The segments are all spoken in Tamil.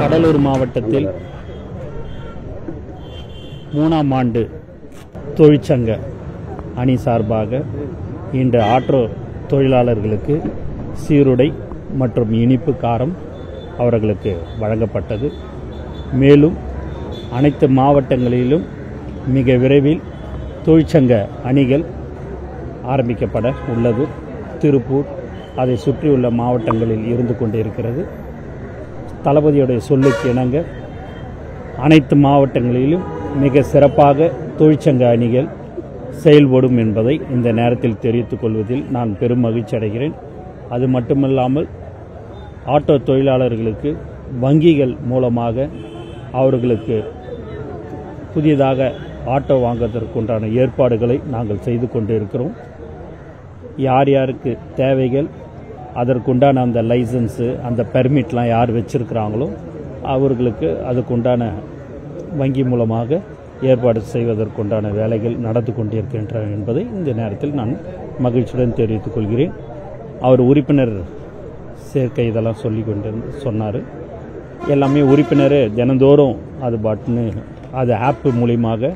கடலூர் மாவட்டத்தில் மூணாம் ஆண்டு தொழிற்சங்க அணி சார்பாக இன்று ஆட்டோ தொழிலாளர்களுக்கு சீருடை மற்றும் இனிப்பு காரம் அவர்களுக்கு வழங்கப்பட்டது மேலும் அனைத்து மாவட்டங்களிலும் மிக விரைவில் தொழிற்சங்க அணிகள் ஆரம்பிக்கப்பட உள்ளது திருப்பூர் அதை சுற்றியுள்ள மாவட்டங்களில் இருந்து கொண்டிருக்கிறது தளபதியுடைய சொல்லுக்கு இணங்க அனைத்து மாவட்டங்களிலும் மிக சிறப்பாக தொழிற்சங்க அணிகள் செயல்படும் என்பதை இந்த நேரத்தில் தெரிவித்துக் கொள்வதில் நான் பெரும் மகிழ்ச்சி அடைகிறேன் அது மட்டுமல்லாமல் ஆட்டோ தொழிலாளர்களுக்கு வங்கிகள் மூலமாக அவர்களுக்கு புதியதாக ஆட்டோ வாங்குவதற்குண்டான ஏற்பாடுகளை நாங்கள் செய்து கொண்டிருக்கிறோம் யார் யாருக்கு தேவைகள் அதற்குண்டான அந்த லைசன்ஸு அந்த பெர்மிட்லாம் யார் வச்சிருக்கிறாங்களோ அவர்களுக்கு அதுக்குண்டான வங்கி மூலமாக ஏற்பாடு செய்வதற்குண்டான வேலைகள் நடந்து கொண்டிருக்கின்றன என்பதை இந்த நேரத்தில் நான் மகிழ்ச்சியுடன் தெரிவித்துக் கொள்கிறேன் அவர் உறுப்பினர் சேர்க்கை இதெல்லாம் சொல்லி கொண்டு சொன்னார் எல்லாமே உறுப்பினர் தினந்தோறும் அது பாட்டுன்னு அது ஆப் மூலியமாக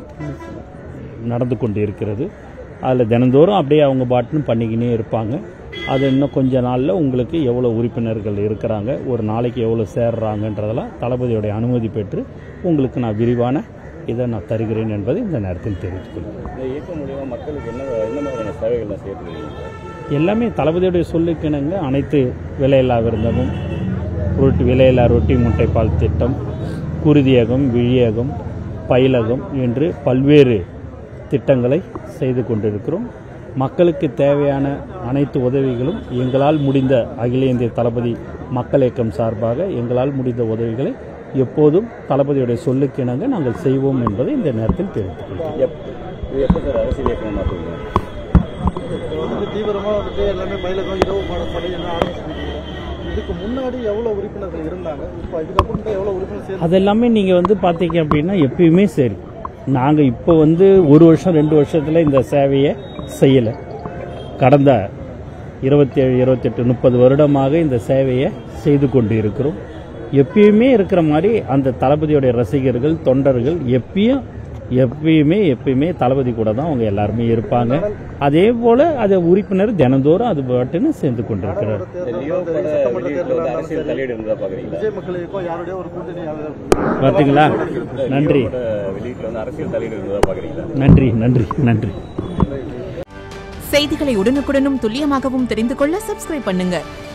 நடந்து கொண்டு இருக்கிறது அதில் தினந்தோறும் அப்படியே அவங்க பாட்டுன்னு பண்ணிக்கினே இருப்பாங்க அது இன்னும் கொஞ்ச நாளில் உங்களுக்கு எவ்வளோ உறுப்பினர்கள் இருக்கிறாங்க ஒரு நாளைக்கு எவ்வளோ சேர்றாங்கன்றதெல்லாம் தளபதியுடைய அனுமதி பெற்று உங்களுக்கு நான் விரிவான இதை நான் தருகிறேன் என்பதை இந்த நேரத்தில் தெரிவித்துக் கொள்கிறேன் இந்த இயக்கம் மூலியமா மக்களுக்கு என்ன என்ன மாதிரியான சேவைகள்லாம் சேர்த்துக்கிறீங்க எல்லாமே தளபதியுடைய சொல்லுக்கிணங்க அனைத்து விலையில்லா விருந்தமும் ரொட்டி விலையில்லா ரொட்டி முட்டை பால் திட்டம் குருதியகம் விழியகம் பயிலகம் என்று பல்வேறு திட்டங்களை செய்து கொண்டிருக்கிறோம் மக்களுக்கு தேவையான அனைத்து உதவிகளும் எங்களால் முடிந்த அகில இந்திய தளபதி மக்கள் இயக்கம் சார்பாக எங்களால் முடிந்த உதவிகளை எப்போதும் தளபதியுடைய சொல்லுக்கிணங்க நாங்கள் செய்வோம் என்பதை இந்த நேரத்தில் தெரிவித்துக் கொள்கிறேன் எப் இது எப்போ சார் அரசியல் இயக்கம் மாற்றுவீங்க இப்போ வந்துட்டு தீவிரமாக வந்துட்டு எல்லாமே பயிலகம் இரவு பாடப்படை எல்லாம் ஆரம்பிச்சிருக்கீங்க இதுக்கு முன்னாடி எவ்வளோ உறுப்பினர்கள் இருந்தாங்க இப்போ இதுக்கப்புறம் தான் எவ்வளோ உறுப்பினர் சேர்ந்து அதெல்லாமே நீங்கள் வந்து பார்த்தீங்க அப்படின்னா எப்பயுமே சரி நாங்கள் இப்போ வந்து ஒரு வருஷம் ரெண்டு வருஷத்தில் இந்த சேவையை செய்யலை கடந்த இருபத்தேழு இருபத்தெட்டு முப்பது வருடமாக இந்த சேவையை செய்து கொண்டு இருக்கிறோம் எப்பயுமே இருக்கிற மாதிரி அந்த தளபதியுடைய ரசிகர்கள் தொண்டர்கள் எப்பயும் எப்பயுமே எப்பயுமே தளபதி கூட தான் அவங்க எல்லாருமே இருப்பாங்க அதே போல அது உறுப்பினர் தினந்தோறும் அது பாட்டுன்னு சேர்ந்து கொண்டிருக்கிறார் இந்த லியோ பட வெளியீட்டில் வந்து அரசியல் தலையீடு இருந்ததா பார்க்குறீங்களா விஜய் மக்களுக்கும் யாருடைய ஒரு கூட்டணி அது- பார்த்தீங்களா நன்றி பட வெளியீட்டில் வந்து அரசியல் தலையீடு இருந்ததா பார்க்குறீங்களா நன்றி நன்றி நன்றி செய்திகளை உடனுக்குடனும் துல்லியமாகவும் தெரிந்து கொள்ள சப்ஸ்கிரைப் பண்ணுங்க